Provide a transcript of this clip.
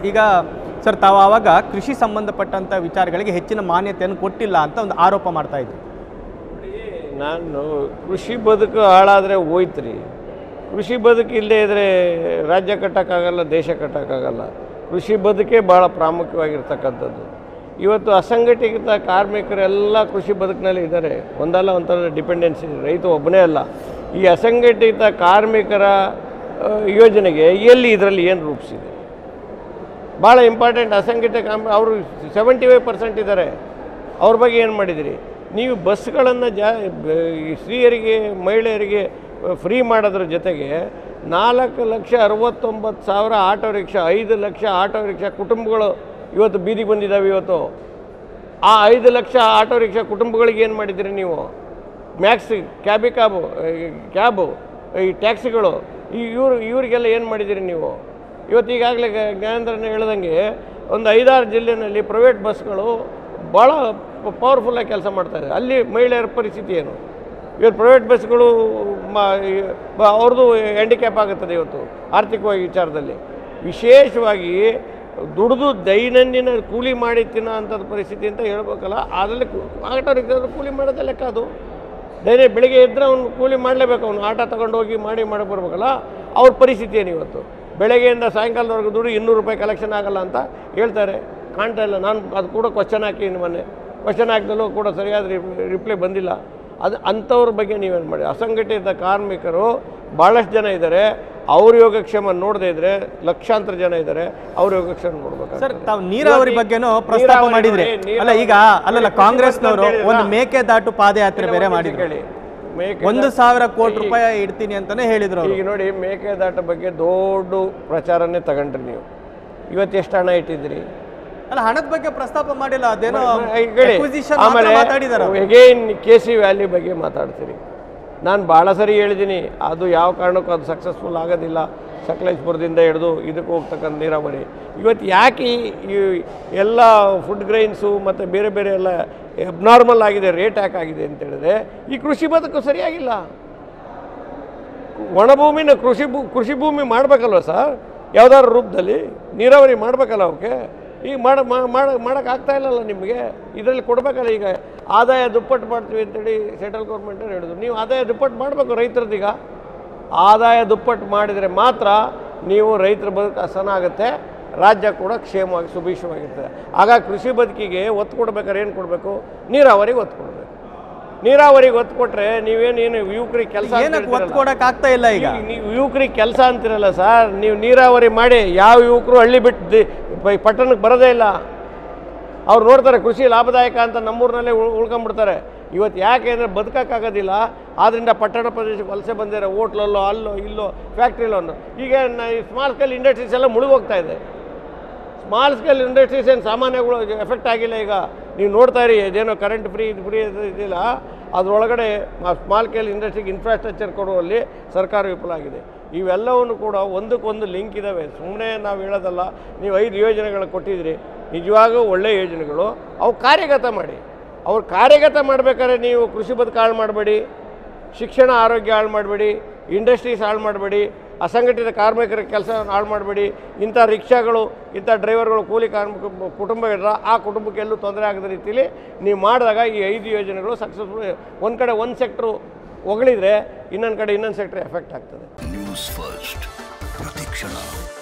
ಈಗ ಸರ್ ತಾವು ಆವಾಗ ಕೃಷಿ ಸಂಬಂಧಪಟ್ಟಂಥ ವಿಚಾರಗಳಿಗೆ ಹೆಚ್ಚಿನ ಮಾನ್ಯತೆಯನ್ನು ಕೊಟ್ಟಿಲ್ಲ ಅಂತ ಒಂದು ಆರೋಪ ಮಾಡ್ತಾ ಇದ್ರು ನಾನು ಕೃಷಿ ಬದುಕು ಹಾಳಾದರೆ ಹೋಯ್ತ್ರಿ ಕೃಷಿ ಬದುಕು ಇಲ್ಲದೆ ಇದ್ದರೆ ರಾಜ್ಯ ಕಟ್ಟೋಕ್ಕಾಗಲ್ಲ ದೇಶ ಕಟ್ಟೋಕ್ಕಾಗಲ್ಲ ಕೃಷಿ ಬದುಕೇ ಭಾಳ ಪ್ರಾಮುಖ್ಯವಾಗಿರ್ತಕ್ಕಂಥದ್ದು ಇವತ್ತು ಅಸಂಘಟಿತ ಕಾರ್ಮಿಕರೆಲ್ಲ ಕೃಷಿ ಬದುಕಿನಲ್ಲಿ ಇದ್ದಾರೆ ಒಂದಲ್ಲ ಒಂಥರ ಡಿಪೆಂಡೆನ್ಸಿ ರೈತ ಒಬ್ಬನೇ ಅಲ್ಲ ಈ ಅಸಂಘಟಿತ ಕಾರ್ಮಿಕರ ಆ, ಯೋಜನೆಗೆ ಎಲ್ಲಿ ಇದರಲ್ಲಿ ಏನು ರೂಪಿಸಿದೆ ಭಾಳ ಇಂಪಾರ್ಟೆಂಟ್ ಅಸಂಘಟಿತ ಕಾಮ ಅವರು ಸೆವೆಂಟಿ ಫೈವ್ ಪರ್ಸೆಂಟ್ ಇದ್ದಾರೆ ಅವ್ರ ಬಗ್ಗೆ ಏನು ಮಾಡಿದಿರಿ ನೀವು ಬಸ್ಗಳನ್ನು ಜಾ ಬ- ಈ ಸ್ತ್ರೀಯರಿಗೆ ಮಹಿಳೆಯರಿಗೆ ಫ್ರೀ ಮಾಡೋದ್ರ ಜೊತೆಗೆ ನಾಲ್ಕು ಲಕ್ಷ ಅರವತ್ತೊಂಬತ್ತು ಸಾವಿರ ಆಟೋ ರಿಕ್ಷಾ ಐದು ಲಕ್ಷ ಆಟೋ ರಿಕ್ಷಾ ಕುಟುಂಬಗಳು ಇವತ್ತು ಬೀದಿಗೆ ಬಂದಿದ್ದಾವೆ ಇವತ್ತು ಆ ಐದು ಲಕ್ಷ ಆಟೋ ರಿಕ್ಷಾ ಕುಟುಂಬಗಳಿಗೆ ಏನು ಮಾಡಿದ್ದೀರಿ ನೀವು ಮ್ಯಾಕ್ಸ್ ಕ್ಯಾಬಿ ಕ್ಯಾಬು ಈ ಕ್ಯಾಬು ಈ ಟ್ಯಾಕ್ಸಿಗಳು ಈ ಇವ್ರು ಇವರಿಗೆಲ್ಲ ಏನು ಮಾಡಿದ್ದೀರಿ ನೀವು ಇವತ್ತು ಈಗಾಗಲೇ ಜ್ಞಾನೇಂದ್ರನ ಹೇಳ್ದಂಗೆ ಒಂದು ಐದಾರು ಜಿಲ್ಲೆಯಲ್ಲಿ ಪ್ರೈವೇಟ್ ಬಸ್ಗಳು ಭಾಳ ಪವರ್ಫುಲ್ಲಾಗಿ ಕೆಲಸ ಮಾಡ್ತಾರೆ ಅಲ್ಲಿ ಮಹಿಳೆಯರ ಪರಿಸ್ಥಿತಿ ಏನು ಇವತ್ತು ಪ್ರೈವೇಟ್ ಬಸ್ಗಳು ಮ ಬ- ಅವ್ರದ್ದು ಹ್ಯಾಂಡಿಕ್ಯಾಪ್ ಆಗುತ್ತದೆ ಇವತ್ತು ಆರ್ಥಿಕವಾಗಿ ವಿಚಾರದಲ್ಲಿ ವಿಶೇಷವಾಗಿ ದುಡಿದು ದೈನಂದಿನ ಕೂಲಿ ಮಾಡಿ ತಿನ್ನೋ ಅಂಥದ್ದು ಪರಿಸ್ಥಿತಿ ಅಂತ ಹೇಳ್ಬೇಕಲ್ಲ ಅದರಲ್ಲಿ ಆಟೋ ರಿಕ್ಷಾದ್ರು ಕೂಲಿ ಮಾಡೋದೇ ಲೆಕ್ಕ ಅದು ಡೈಲಿ ಬೆಳಿಗ್ಗೆ ಎದ್ದರೆ ಅವ್ನು ಕೂಲಿ ಮಾಡಲೇಬೇಕು ಅವ್ನು ಆಟ ತಗೊಂಡು ಹೋಗಿ ಮಾಡಿ ಮಾಡಕ್ಕೆ ಬರ್ಬೇಕಲ್ಲ ಅವ್ರ ಪರಿಸ್ಥಿತಿ ಏನು ಇವತ್ತು ಬೆಳಗ್ಗೆಯಿಂದ ಸಾಯಂಕಾಲದವರೆಗೂ ದುಡ್ಡು ಇನ್ನೂರು ರೂಪಾಯಿ ಕಲೆಕ್ಷನ್ ಆಗಲ್ಲ ಅಂತ ಹೇಳ್ತಾರೆ ಕಾಣ್ತಾ ಇಲ್ಲ ನಾನು ಅದು ಕೂಡ ಕ್ವಶನ್ ಹಾಕಿದ್ದೀನಿ ಮೊನ್ನೆ ಕ್ವಶನ್ ಹಾಕಿದಲ್ಲೂ ಕೂಡ ಸರಿಯಾದ ರಿಪ್ಲೈ ಬಂದಿಲ್ಲ ಅದು ಅಂಥವ್ರ ಬಗ್ಗೆ ನೀವೇನು ಮಾಡಿ ಅಸಂಘಟಿತ ಕಾರ್ಮಿಕರು ಭಾಳಷ್ಟು ಜನ ಇದ್ದಾರೆ ಅವ್ರ ಯೋಗಕ್ಷೇಮ ನೋಡದೇ ಇದ್ದರೆ ಲಕ್ಷಾಂತರ ಜನ ಇದ್ದಾರೆ ಅವ್ರ ಯೋಗಕ್ಷೇಮ ನೋಡ್ಬೇಕು ಸರ್ ತಾವು ನೀರಾವರಿ ಬಗ್ಗೆನೂ ಪ್ರಸ್ತಾಪ ನೀರಾವರಿ ಮಾಡಿದ್ರಿ ನೋಡಿ, ಅಲ್ಲ ಈಗ ನೀರಾವರಿ ಅಲ್ಲಲ್ಲ ನೋಡಿ, ಕಾಂಗ್ರೆಸ್ನವರು ಹೇಳಿದ್ರಾ? ಒಂದು ಮೇಕೆದಾಟು ಪಾದಯಾತ್ರೆ ಬೇರೆ ಒಂದು ಮಾಡಿದ್ರು ಕೇಳಿ. ಮೇಕೆ ಒಂದು ಸಾವಿರ ಕೋಟಿ ರೂಪಾಯಿ ಇಡ್ತೀನಿ ಅಂತಾನೆ ಹೇಳಿದ್ರು ಅವರು ಈಗ ನೋಡಿ ಮೇಕೆದಾಟ ಬಗ್ಗೆ ದೊಡ್ಡ ಪ್ರಚಾರನೇ ತಗೊಂಡ್ರಿ ನೀವು ಇವತ್ತು ಎಷ್ಟು ಹಣ ಇಟ್ಟಿದ್ದೀರಿ ಅಲ್ಲ ಹಣದ ಬಗ್ಗೆ ಪ್ರಸ್ತಾಪ ಮಾಡಿಲ್ಲ ಅದೇನೋ ಈ ಕಡೆ acquisition ಆಮೇಲೆ ಮಾತ್ರ ಮಾತಾಡಿದಾರೆ ಅವ್ರು. ಎಗೇನ್ ಕೆ ಸಿ ವ್ಯಾಲಿ ಬಗ್ಗೆ ಮಾತಾಡ್ತೀರಿ ನಾನು ಭಾಳ ಸರಿ ಹೇಳಿದ್ದೀನಿ ಅದು ಯಾವ ಕಾರಣಕ್ಕೂ ಅದು ಸಕ್ಸಸ್ಫುಲ್ ಆಗೋದಿಲ್ಲ ಸಕಲೇಶ್ಪುರದಿಂದ ಹಿಡಿದು ಇದಕ್ಕೆ ಹೋಗ್ತಕ್ಕಂಥ ನೀರಾವರಿ ಇವತ್ತು ಯಾಕೆ ಈ- ಈ ಎಲ್ಲ ಫುಡ್ ಗ್ರೈನ್ಸು ಮತ್ತು ಬೇರೆ ಬೇರೆ ಎಲ್ಲ ಅಬ್ನಾರ್ಮಲ್ ಆಗಿದೆ ರೇಟ್ ಯಾಕೆ ಆಗಿದೆ ಅಂತ ಹೇಳಿದ್ರೆ ಈ ಕೃಷಿ ಬದುಕು ಸರಿಯಾಗಿಲ್ಲ ಒಣಭೂಮಿನ ಕೃಷಿ ಭೂ ಕೃಷಿ ಭೂಮಿ ಮಾಡಬೇಕಲ್ವ ಸರ್ ಯಾವ್ದಾದ್ರು ರೂಪದಲ್ಲಿ ನೀರಾವರಿ ಮಾಡಬೇಕಲ್ಲ ಅವಕ್ಕೆ ಈಗ ಮಾಡ ಮಾಡೋಕೆ ಆಗ್ತಾ ಇಲ್ಲಲ್ಲ ನಿಮಗೆ ಇದರಲ್ಲಿ ಕೊಡಬೇಕಲ್ಲ ಈಗ ಆದಾಯ ದುಪ್ಪಟ್ಟು ಮಾಡ್ತೀವಿ ಅಂತೇಳಿ ಸೆಂಟ್ರಲ್ ಗೌರ್ಮೆಂಟ್ ಹೇಳಿದ್ರು ನೀವು ಆದಾಯ ದುಪ್ಪಟ್ಟು ಮಾಡಬೇಕು ರೈತರದೀಗ ಆದಾಯ ದುಪ್ಪಟ್ಟು ಮಾಡಿದರೆ ಮಾತ್ರ ನೀವು ರೈತರ ಬದುಕು ಹಸನ ಆಗುತ್ತೆ ರಾಜ್ಯ ಕೂಡ ಕ್ಷೇಮವಾಗಿ ಸುಭೀಕ್ಷವಾಗಿರ್ತದೆ ಆಗ ಕೃಷಿ ಬದುಕಿಗೆ ಒತ್ತು ಕೊಡ್ಬೇಕಾದ್ರೆ ಏನು ಕೊಡಬೇಕು ನೀರಾವರಿಗೆ ಒತ್ತು ಕೊಡಬೇಕು ನೀರಾವರಿಗೆ ಒತ್ತು ಕೊಟ್ಟರೆ ನೀವೇನು ಏನು ಯುವಕರಿಗೆ ಕೆಲಸ ಏನಕ್ಕೆ ಒತ್ತು ಕೊಡಕ್ ಆಗ್ತಾ ಇಲ್ಲ ಈಗ ಈಗ ನೀವು ಯುವಕರಿಗೆ ಕೆಲಸ ಅಂತಿರಲ್ಲ ಸರ್ ನೀವು ನೀರಾವರಿ ಮಾಡಿ ಯಾವ ಯುವಕರು ಹಳ್ಳಿ ಬಿಟ್ಟು ದಿ- ಬ- ಪಟ್ಟಣಕ್ಕೆ ಬರೋದೇ ಇಲ್ಲ ಅವ್ರು ನೋಡ್ತಾರೆ ಕೃಷಿ ಲಾಭದಾಯಕ ಅಂತ ನಮ್ಮೂರಿನಲ್ಲೇ ಉಳ್ ಉಳ್ಕೊಂಬಿಡ್ತಾರೆ ಇವತ್ತು ಯಾಕೆ ಅಂದರೆ ಬದುಕೋಕ್ಕಾಗೋದಿಲ್ಲ ಆದ್ದರಿಂದ ಪಟ್ಟಣ ಪ್ರದೇಶಕ್ಕೆ ವಲಸೆ ಬಂದಿರೋ ಹೋಟ್ಲಲ್ಲೋ ಅಲ್ಲೋ ಇಲ್ಲೋ ಫ್ಯಾಕ್ಟ್ರಿಲೋ ಅನ್ನೋ ಈಗ ಸ್ಮಾಲ್ ಸ್ಕೇಲ್ ಇಂಡಸ್ಟ್ರೀಸ್ ಎಲ್ಲ ಮುಳುಗೋಗ್ತಾ ಇದೆ ಸ್ಮಾಲ್ ಸ್ಕೇಲ್ ಇಂಡಸ್ಟ್ರೀಸ್ ಏನು ಸಾಮಾನ್ಯಗಳು ಎಫೆಕ್ಟ್ ಆಗಿಲ್ಲ ಈಗ ನೀವು ನೋಡ್ತಾ ಇರಿ ಇದೇನೋ ಕರೆಂಟ್ ಫ್ರೀ ಇದು ಫ್ರೀ ಇದಿಲ್ಲ ಅದರೊಳಗಡೆ ಸ್ಮಾಲ್ ಸ್ಕೇಲ್ ಇಂಡಸ್ಟ್ರಿಗೆ ಇನ್ಫ್ರಾಸ್ಟ್ರಕ್ಚರ್ ಕೊಡುವಲ್ಲಿ ಸರ್ಕಾರ ವಿಫಲ ಆಗಿದೆ ಇವೆಲ್ಲವನ್ನು ಕೂಡ ಒಂದಕ್ಕೊಂದು ಲಿಂಕ್ ಇದ್ದಾವೆ ಸುಮ್ಮನೆ ನಾವು ಹೇಳೋದಲ್ಲ ನೀವು ಐದು ಯೋಜನೆಗಳು ಕೊಟ್ಟಿದ್ದೀರಿ ನಿಜವಾಗೂ ಒಳ್ಳೆಯ ಯೋಜನೆಗಳು ಅವು ಕಾರ್ಯಗತ ಮಾಡಿ ಅವ್ರು ಕಾರ್ಯಗತ ಮಾಡಬೇಕಾದ್ರೆ ನೀವು ಕೃಷಿ ಬದುಕು ಹಾಳು ಮಾಡಬೇಡಿ ಶಿಕ್ಷಣ ಆರೋಗ್ಯ ಹಾಳು ಮಾಡಬೇಡಿ ಇಂಡಸ್ಟ್ರೀಸ್ ಹಾಳು ಮಾಡಬೇಡಿ ಅಸಂಘಟಿತ ಕಾರ್ಮಿಕರ ಕೆಲಸ ಹಾಳು ಮಾಡಬೇಡಿ ಇಂಥ ರಿಕ್ಷಾಗಳು ಇಂಥ ಡ್ರೈವರ್ಗಳು ಕೂಲಿ ಕಾರ್ಮಿಕ ಕುಟುಂಬ ಇಡ್ರ ಆ ಕುಟುಂಬಕ್ಕೆ ಎಲ್ಲೂ ತೊಂದರೆ ಆಗದ ರೀತಿಯಲ್ಲಿ ನೀವು ಮಾಡಿದಾಗ ಈ ಐದು ಯೋಜನೆಗಳು ಸಕ್ಸಸ್ಫುಲ್ ಒಂದು ಕಡೆ ಒಂದು ಸೆಕ್ಟ್ರು ಹೊಗಳಿದ್ರೆ ಇನ್ನೊಂದು ಕಡೆ ಇನ್ನೊಂದು ಸೆಕ್ಟ್ರ್ ಎಫೆಕ್ಟ್ ಆಗ್ತದೆ ನ್ಯೂಸ್ ಫಸ್ಟ್ ಪ್ರತಿಕ್ಷಣ